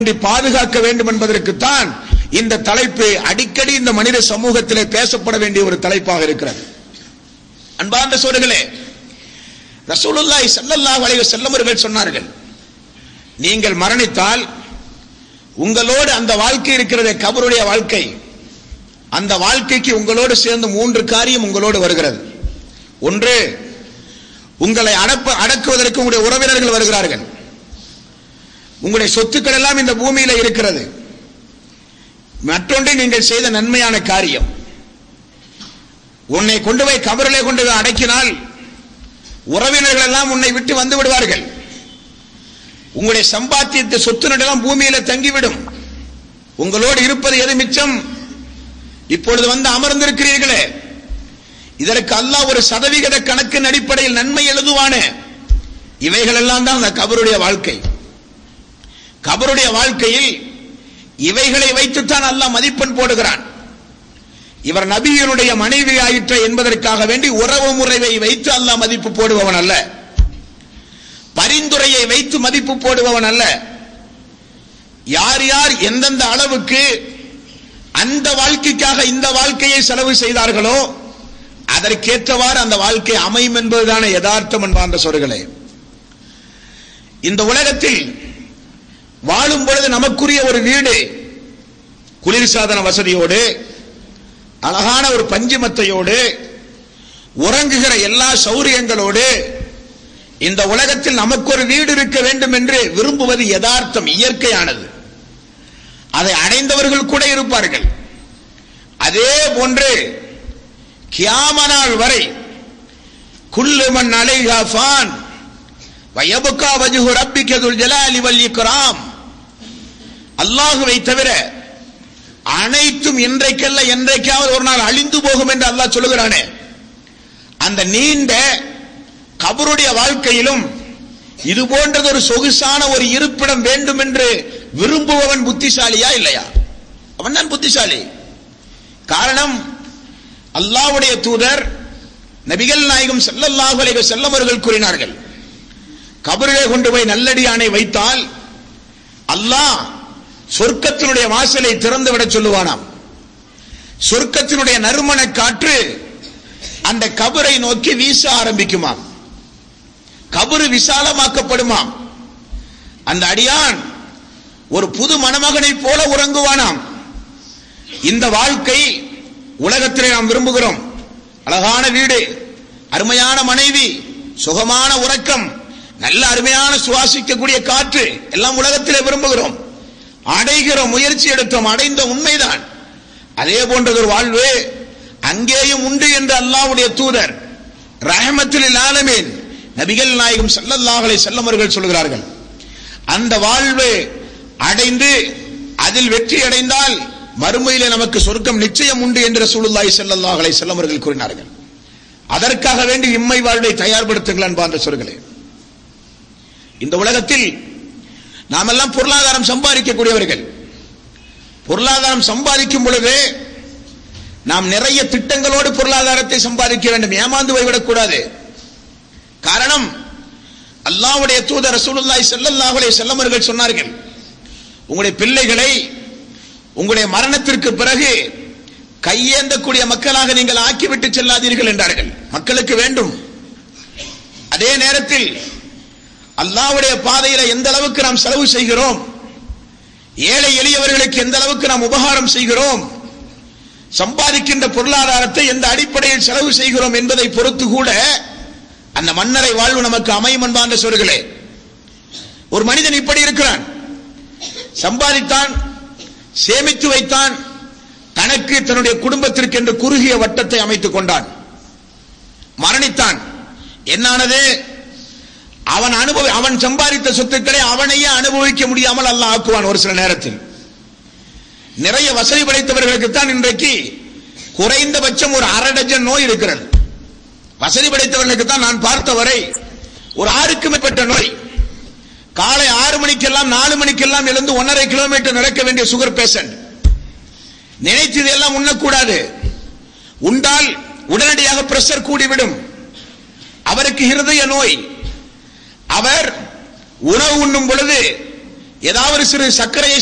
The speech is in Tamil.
வேண்டி பாதுகாக்க வேண்டும் என்பதற்குத்தான் இந்த தலைப்பு அடிக்கடி இந்த மனித சமூகத்திலே பேசப்பட வேண்டிய ஒரு தலைப்பாக இருக்கிறது அன்பார்ந்த சோர்களே ரசூலுல்லாஹி ஸல்லல்லாஹு அலைஹி வஸல்லம் அவர்கள் சொன்னார்கள் நீங்கள் மரணித்தால் உங்களோடு அந்த வாழ்க்கை இருக்கிறதே கபருடைய வாழ்க்கை அந்த வாழ்க்கைக்கு உங்களோடு சேர்ந்து மூன்று காரியம் உங்களோடு வருகிறது ஒன்று உங்களை அடப்ப அடக்குவதற்கு உங்களுடைய உறவினர்கள் வருகிறார்கள் உங்களுடைய சொத்துக்கள் எல்லாம் இந்த பூமியில இருக்கிறது மற்றொன்று நீங்கள் செய்த நன்மையான காரியம் உன்னை கொண்டு போய் கபரிலே கொண்டு போய் அடக்கினால் உறவினர்கள் எல்லாம் உன்னை விட்டு வந்து விடுவார்கள் உங்களுடைய சம்பாத்தியத்தை சொத்து நடலாம் பூமியில தங்கிவிடும் உங்களோடு இருப்பது எது மிச்சம் இப்பொழுது வந்து அமர்ந்திருக்கிறீர்களே இதற்கு அல்லாஹ் ஒரு சதவிகித கணக்கின் அடிப்படையில் நன்மை எழுதுவான இவைகள் எல்லாம் தான் அந்த கபருடைய வாழ்க்கை கபருடைய வாழ்க்கையில் இவைகளை வைத்துத்தான் அல்லாஹ் மதிப்பெண் போடுகிறான் இவர் நபியினுடைய மனைவி ஆயிற்ற என்பதற்காக வேண்டி உறவு முறையை வைத்து அல்லாஹ் மதிப்பு போடுபவன் அல்ல பரிந்துரையை வைத்து மதிப்பு போடுபவன் அல்ல யார் யார் எந்தெந்த அளவுக்கு அந்த வாழ்க்கைக்காக இந்த வாழ்க்கையை செலவு செய்தார்களோ அதற்கேற்றவாறு அந்த வாழ்க்கை அமையும் என்பதுதான யதார்த்தம் என்பார்ந்த சொற்களே இந்த உலகத்தில் வாழும் பொழுது நமக்குரிய ஒரு வீடு குளிர்சாதன வசதியோடு அழகான ஒரு பஞ்சுமத்தையோடு உறங்குகிற எல்லா சௌரியங்களோடு இந்த உலகத்தில் நமக்கு ஒரு வீடு இருக்க வேண்டும் என்று விரும்புவது யதார்த்தம் இயற்கையானது அதை அடைந்தவர்கள் கூட இருப்பார்கள் அதே போன்று கியாமனால் வரை குல்லுமன் அலைஹா ஃபான் வயபுகா வஜுஹு ரப்பிக்கதுல் ஜலாலி வல் இக்ராம் அல்லாஹுவை தவிர அனைத்தும் இன்றைக்கல்ல என்றைக்காவது ஒரு நாள் அழிந்து போகும் என்று அல்லாஹ் சொல்லுகிறானே அந்த நீண்ட கபருடைய வாழ்க்கையிலும் இது போன்றது ஒரு சொகுசான ஒரு இருப்பிடம் வேண்டும் என்று விரும்புபவன் புத்திசாலியா இல்லையா அவன் தான் புத்திசாலி காரணம் அல்லாஹ்வுடைய தூதர் நபிகள் நாயகம் ஸல்லல்லாஹு அலைஹி வஸல்லம் அவர்கள் கூறினார்கள் கபரிலே கொண்டு போய் நல்லடியானை வைத்தால் அல்லாஹ் சொர்க்கத்தினுடைய வாசலை திறந்து விட சொல்லுவானாம் சொர்க்கத்தினுடைய நறுமண காற்று அந்த கபரை நோக்கி வீச ஆரம்பிக்குமாம் கபரு விசாலமாக்கப்படுமாம் அந்த அடியான் ஒரு புது மணமகனைப் போல உறங்குவானாம் இந்த வாழ்க்கை உலகத்திலே நாம் விரும்புகிறோம் அழகான வீடு அருமையான மனைவி சுகமான உறக்கம் நல்ல அருமையான சுவாசிக்கக்கூடிய காற்று எல்லாம் உலகத்திலே விரும்புகிறோம் அடைகிறோம் முயற்சி எடுத்தோம் அடைந்த உண்மைதான் அதே போன்றது ஒரு வாழ்வு அங்கேயும் உண்டு என்று அல்லாஹ்வுடைய தூதர் ரஹமத்துல் ஆலமீன் நபிகள் நாயகம் ஸல்லல்லாஹு அலைஹி வஸல்லம் அவர்கள் சொல்கிறார்கள் அந்த வாழ்வு அடைந்து அதில் வெற்றி அடைந்தால் மறுமையிலே நமக்கு சொர்க்கம் நிச்சயம் உண்டு என்று ரசூலுல்லாஹி ஸல்லல்லாஹு அலைஹி வஸல்லம் அவர்கள் கூறினார்கள் அதற்காக வேண்டி இம்மை வாழ்வை தயார்படுத்துங்கள் அன்பார்ந்த சொற்களே இந்த உலகத்தில் நாமெல்லாம் பொருளாதாரம் சம்பாதிக்கக்கூடியவர்கள் பொருளாதாரம் சம்பாதிக்கும் பொழுது நாம் நிறைய திட்டங்களோடு பொருளாதாரத்தை சம்பாதிக்க வேண்டும் ஏமாந்து போய்விடக்கூடாது காரணம் அல்லாஹ்வுடைய தூதர் ரசூலுல்லாஹி ஸல்லல்லாஹு அலைஹி வஸல்லம் அவர்கள் சொன்னார்கள் உங்களுடைய பிள்ளைகளை உங்களுடைய மரணத்திற்கு பிறகு கையேந்தக்கூடிய மக்களாக நீங்கள் ஆக்கிவிட்டு செல்லாதீர்கள் என்றார்கள் மக்களுக்கு வேண்டும் அதே நேரத்தில் அல்லாஹ்வுடைய பாதையில எந்த அளவுக்கு நாம் செலவு செய்கிறோம் ஏழை எளியவர்களுக்கு எந்த அளவுக்கு நாம் உபகாரம் செய்கிறோம் சம்பாதிக்கின்ற பொருளாதாரத்தை எந்த அடிப்படையில் செலவு செய்கிறோம் என்பதை பொறுத்து கூட அந்த மன்னரை வாழ்வு நமக்கு அமையும் என்பான்ற சொல்களே ஒரு மனிதன் இப்படி இருக்கிறான் சம்பாதித்தான் சேமித்து வைத்தான் தனக்கு தன்னுடைய குடும்பத்திற்கு என்று குறுகிய வட்டத்தை அமைத்துக் கொண்டான் மரணித்தான் என்னானது அவன் அனுபவி அவன் சம்பாதித்த சொத்துக்களை அவனையே அனுபவிக்க முடியாமல் அல்லாஹ் ஆக்குவான் ஒரு சில நேரத்தில் நிறைய வசதி படைத்தவர்களுக்கு தான் இன்றைக்கு குறைந்தபட்சம் ஒரு அரை டஜன் நோய் இருக்கிறது வசதி படைத்தவர்களுக்கு தான் நான் பார்த்த வரை ஒரு ஆறுக்கு மேற்பட்ட நோய் காலை ஆறு மணிக்கெல்லாம் நாலு மணிக்கெல்லாம் எழுந்து ஒன்றரை கிலோமீட்டர் நடக்க வேண்டிய சுகர் பேஷண்ட் நினைத்தது எல்லாம் உண்ணக்கூடாது உண்டால் உடனடியாக பிரஷர் கூடிவிடும் அவருக்கு இருதய நோய் அவர் உணவு உண்ணும் பொழுது ஏதாவது சிறு சர்க்கரையை